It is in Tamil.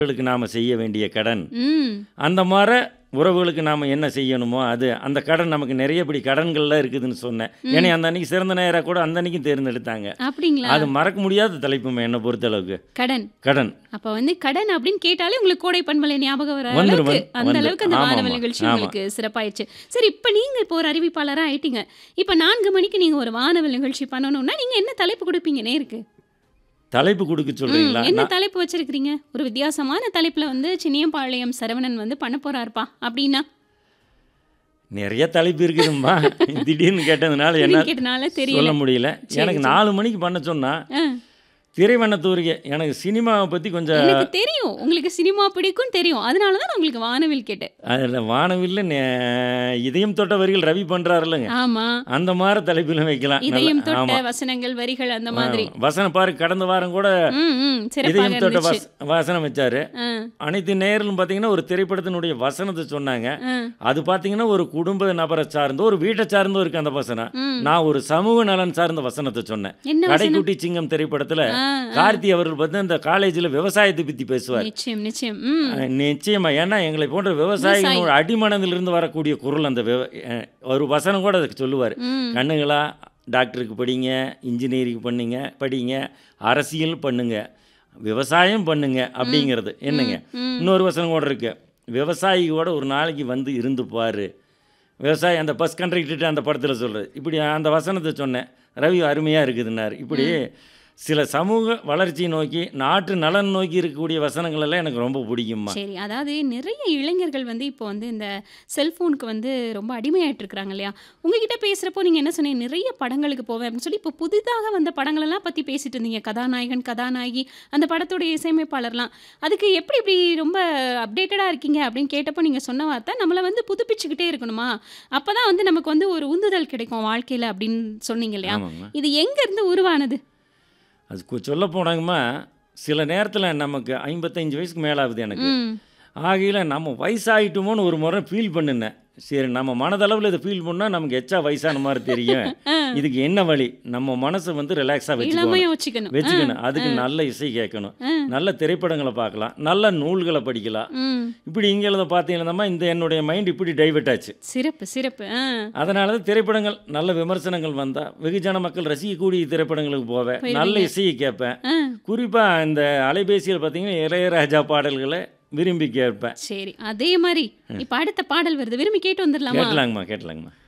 உறவுகளுக்கு நாம் செய்ய வேண்டிய கடன் ம் அந்த மாதிரி உறவுகளுக்கு நாம் என்ன செய்யணுமோ அது அந்த கடன் நமக்கு நிறையபடி கடன்கள்லாம் இருக்குதுன்னு சொன்னேன் ஏன்னா அந்த அன்னைக்கு சிறந்த நேராக கூட அந்த அன்னைக்கும் தேர்ந்தெடுத்தாங்க அப்படிங்களா அது மறக்க முடியாத தலைப்புமே என்னை பொறுத்தளவுக்கு கடன் கடன் அப்ப வந்து கடன் அப்படின்னு கேட்டாலே உங்களுக்கு கோடை பண்பலை ஞாபகம் வர வந்துரும், அளவுக்கு வந்து- அந்த வந்து. அளவுக்கு அந்த ஆமா, வானவல் ஆமா. நிகழ்ச்சி ஆமா. உங்களுக்கு சிறப்பாயிடுச்சு சரி இப்ப நீங்க இப்போ ஒரு அறிவிப்பாளரா ஆயிட்டீங்க இப்ப நான்கு மணிக்கு நீங்க ஒரு வானவல் நிகழ்ச்சி பண்ணணும்னா நீங்க என்ன தலைப்பு கொடுப்பீங்க நேருக்கு தலைப்பு கொடுக்க சொல்கிறீங்களா என்ன தலைப்பு வச்சிருக்கீங்க ஒரு வித்தியாசமான தலைப்புல வந்து சின்னியம்பாளையம் சரவணன் வந்து பண்ண போறாருப்பா அப்படின்னா நிறைய தலைப்பு இருக்குதும்மா திடீர்னு கேட்டதுனால என்ன கேட்டனால சொல்ல தெரியல முடியல எனக்கு நாலு மணிக்கு பண்ண சொன்னா ஆ. திரைவண்ணத்தூரிகை எனக்கு சினிமாவை பற்றி கொஞ்சம் எனக்கு தெரியும் உங்களுக்கு சினிமா பிடிக்கும் தெரியும் அதனால தான் நான் உங்களுக்கு வானவில் கேட்டேன் அதில் வானவில்ல நே- இதயம் தொட்ட வரிகள் ரவி பண்ணுறாருல்லங்க ஆமா அந்த மாதிரி தலைப்பிலும் வைக்கலாம் நல்லா- இதயம் தொட்ட ஆமா. வசனங்கள் வரிகள் அந்த மாதிரி ஆ, வசனம் பாரு கடந்த வாரம் கூட ம் ம் சிறப்பாக இதயம் தொட்ட இருந்துச்சு வச வசனம் வச்சாரு ஆ, அனைத்து நேரிலும் பார்த்தீங்கன்னா ஒரு திரைப்படத்தினுடைய வசனத்தை சொன்னாங்க ஆ, அது பார்த்தீங்கன்னா ஒரு குடும்ப நபரை சார்ந்தோ ஒரு வீட்டை சார்ந்தோ இருக்கு அந்த வசனம் ம். நான் ஒரு சமூக நலன் சார்ந்த வசனத்தை சொன்னேன் என்ன வசனம் கடைக்குட்டி சிங்கம் திரைப்படத்துல ஆ, கார்த்தி அவர்கள் பார்த்து அந்த காலேஜில் விவசாயத்தை பற்றி பேசுவார் நிச்சயம் நிச்சயம் ம் அஹ் நிச்சயமா ஏன்னா எங்களை போன்ற விவசாயிகளோட அடிமனதிலிருந்து வரக்கூடிய குரல் அந்த விவ- அஹ் ஒரு வசனம் கூட அதுக்கு சொல்லுவார் ம் கண்ணுங்களா டாக்டருக்கு படிங்க இன்ஜினியரிங் பண்ணுங்க படிங்க அரசியல் பண்ணுங்க விவசாயம் பண்ணுங்க அப்படிங்கிறது என்னங்க ம். இன்னொரு வசனம் கூட இருக்கு விவசாயி கூட ஒரு நாளைக்கு வந்து இருந்து பாரு விவசாயி அந்த பஸ் கண்டக்டர்கிட்ட அந்த படத்தில் சொல்கிறது இப்படி அந்த வசனத்தை சொன்னேன் ரவி அருமையாக இருக்குதுன்னாரு இப்படி சில சமூக வளர்ச்சியை நோக்கி நாட்டு நலன் நோக்கி இருக்கக்கூடிய வசனங்கள் எல்லாம் எனக்கு ரொம்ப பிடிக்கும்மா சரி அதாவது நிறைய இளைஞர்கள் வந்து இப்போ வந்து இந்த செல்ஃபோனுக்கு வந்து ரொம்ப அடிமையாயிட்டு இருக்காங்க இல்லையா உங்ககிட்ட பேசுகிறப்போ நீங்கள் என்ன சொன்னீங்க நிறைய படங்களுக்கு போவேன் அப்படின்னு சொல்லி இப்போ புதிதாக வந்த படங்களெல்லாம் பற்றி பேசிட்டு இருந்தீங்க கதாநாயகன் கதாநாயகி அந்த படத்துடைய இசையமைப்பாளர்லாம் அதுக்கு எப்படி இப்படி ரொம்ப அப்டேட்டடாக இருக்கீங்க அப்படின்னு கேட்டப்போ நீங்கள் சொன்ன வார்த்தை நம்மளை வந்து புதுப்பிச்சுக்கிட்டே இருக்கணுமா அப்போ தான் வந்து நமக்கு வந்து ஒரு உந்துதல் கிடைக்கும் வாழ்க்கையில் அப்படின்னு சொன்னீங்க இல்லையா ஆமாம்மா இது எங்கேருந்து உருவானது அது சொல்ல போனாங்கம்மா சில நேரத்தில் நமக்கு ஐம்பத்தஞ்சு வயசுக்கு மேலாகுது எனக்கு ம் ஆகையில் நம்ம வயசாயிட்டோமோன்னு ஒரு முறை ஃபீல் பண்ணுனேன் சரி நம்ம மனதளவில் இதை ஃபீல் பண்ணால் நமக்கு எச்சா வயசான மாதிரி தெரியும் இதுக்கு என்ன வழி நம்ம மனசை வந்து ரிலாக்ஸாக வச்சுக்கணும் இளமையாக வச்சுக்கணும் வச்சுக்கணும் அதுக்கு நல்ல இசை கேட்கணும் நல்ல திரைப்படங்களை பார்க்கலாம் நல்ல நூல்களை படிக்கலாம் ம் இப்படி இங்கே பார்த்தீங்கன்னா இந்த என்னுடைய மைண்ட் இப்படி டைவர்ட் ஆச்சு சிறப்பு சிறப்பு ஆ அதனால தான் திரைப்படங்கள் நல்ல விமர்சனங்கள் வந்தால் வெகுஜன மக்கள் ரசிக்கக்கூடிய திரைப்படங்களுக்கு போவேன் நல்ல இசையை கேட்பேன் ஆ குறிப்பாக இந்த அலைபேசியில் பார்த்தீங்கன்னா இளையராஜா பாடல்களை விரும்பி கேட்பேன் சரி அதே மாதிரி இப்ப அடுத்த பாடல் வருது விரும்பி கேட்டு வந்துடலாமா கேட்டலாங்கம்மா கேட்டலாங்கம்மா